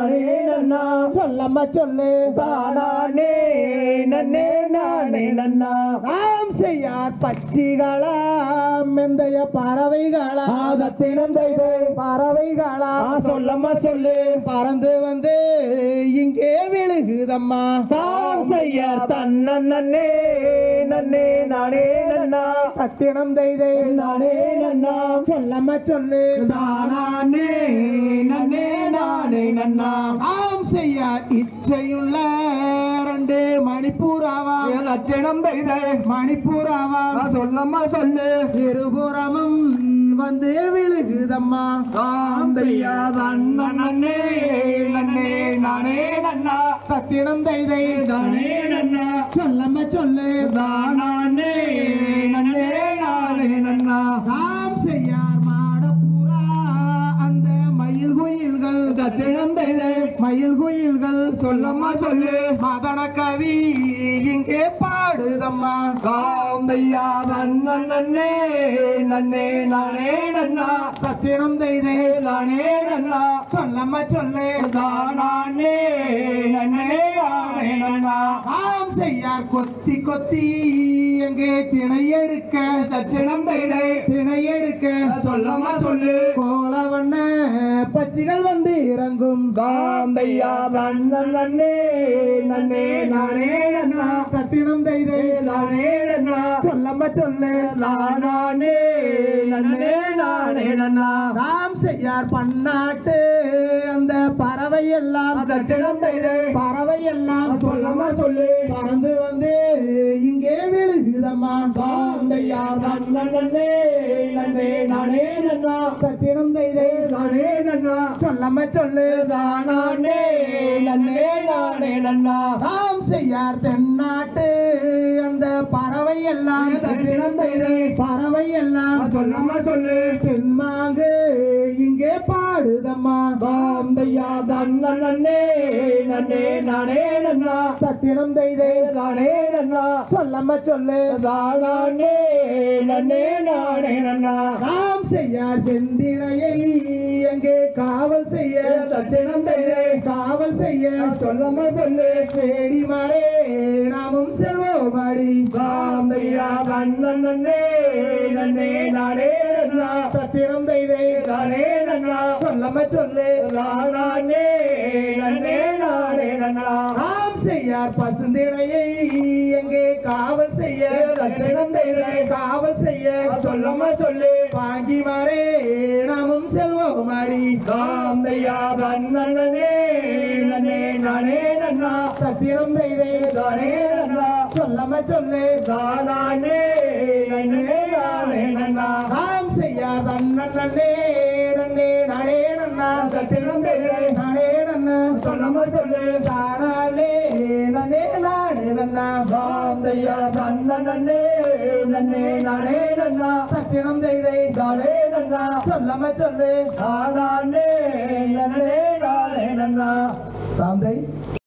நானே நன்னா சொல்லம்மா சொல்லு தானானே நன்னே நானே நன்னா நாம் செய்யார் பச்சிகளா மெந்தைய பறவைகளா ஆதத்தினம் தைதே பறவைகளா ஆ சொல்லம்மா சொல்லு பறந்து வந்து இங்கே விழுகுதம்மா தாம் செய்ய தன்னன் நன்னே நன்னே நானே நன்னா தத்தினம் தெய்தை நானே நன்னா சொல்லம்மா சொல்லு தானானே நன்னே நானே நன்னா நாம் செய்யார் இச்சையுள்ள ரெண்டு மணிப்பூராவா லட்சணம் தைதே மணிப்பூராவா சொல்லம்மா சொல்லு இருபுறமும் வந்து விழுகுதம்மா தாம் செய்யா தன்னன் நன்னே நன்னே நானே நன்னா தத்தினம் தெய்தை நானே நன்னா சொல்லம்மா சொல்லு தானானே நன்னே நானே நன்னா நாம் செய்யார் மாடப்புறா அந்த மயில் குயில்கள் லட்சணம் தைதே மயில் குயில்கள் சொல்லம்மா சொல்லு மதன கவி இங்கே பாடுதம்மா காந்தையா நன்னன் நன்னே நன்னே நானே நன்னா சத்திரம் தெய்தே நானே நன்னா சொல்லம்மா சொல்லு தானானே நன்னே நானே நன்னா நாம் செய்யார் கொத்தி கொத்தி எங்கே திணை எடுக்க தட்சணம் தைதை திணை எடுக்க சொல்லம்மா சொல்லு கோலவண்ண பச்சிகள் வந்து இறங்கும் காந்தையா நன்னன் நன்னே நன்னே நானே நன்னா சத்திரம் தெய்தே நானே நன்னா சொல்லம்மா சொல்லு நானானே நன்னே நானே நன்னா நாம் செய்யார் பன்னாட்டு அந்த பறவை எல்லாம் தட்சணம் தைதை பறவை எல்லாம் சொல்லம்மா சொல்லு பறந்து வந்து இங்கே விழுகுதம்மா காந்தையா நன்னன் நன்னே நன்னே நானே நன்னா சத்திரம் தெய்தே நானே நன்னா சொல்லம்மா சொல்லு நானே நன்னே நானே நன்னா நாம் செய்யார் தென்னாட்டு அந்த பறவை எல்லாம் தட்சிணம் தைதை பறவை எல்லாம் சொல்லம்மா சொல்லு தென்மாங்கு இங்கே பாடுதம்மா காந்தையா தன்னன் நன்னே நன்னே நானே நன்னா சத்திரம் தெய்தே நானே நன்னா சொல்லம்மா சொல்லு தானானே நன்னே நானே நன்னா நாம் செய்யார் செந்தினையை எங்கே காவல் செய்ய தட்சிணம் தைதை காவல் செய்ய சொல்லம்மா சொல்லு தேடி மாறே நாமும் செல்வோமாடி காந்தையா தன்னன் நன்னே நன்னே நானே நன்னா சத்திரம் தெய்தே நானே நன்னா சொல்லம்மா சொல்லு நானே நன்னே நானே நன்னா நாம் செய்யார் பசுந்தினையை எங்கே காவல் செய்ய தட்சிணம் தைதை காவல் செய்ய சொல்லம்மா சொல்லு வாங்கி மாறே நாமும் செல்வோமாடி காந்தையா தன்னே நன்னே நானே நன்னா சத்திரம் தெய்தே நானே நன்னா சொல்லம்மா சொல்லு தானானே நன்னே நானே நன்னா நாம் செய்யார் அண்ணன் நன்னே நன்னே நானே நன்னா தட்சிணம் தைதை நானே நன்னா சொல்லம்மா சொல்லு தானாலே நன்னே நானே நன்னா காந்தையா தன்னே நன்னே நானே நன்னா சத்திரம் தெய்தை நானே நன்னா சொல்லம்மா சொல்லு தானானே நன்னே நானே நன்னா தாந்தை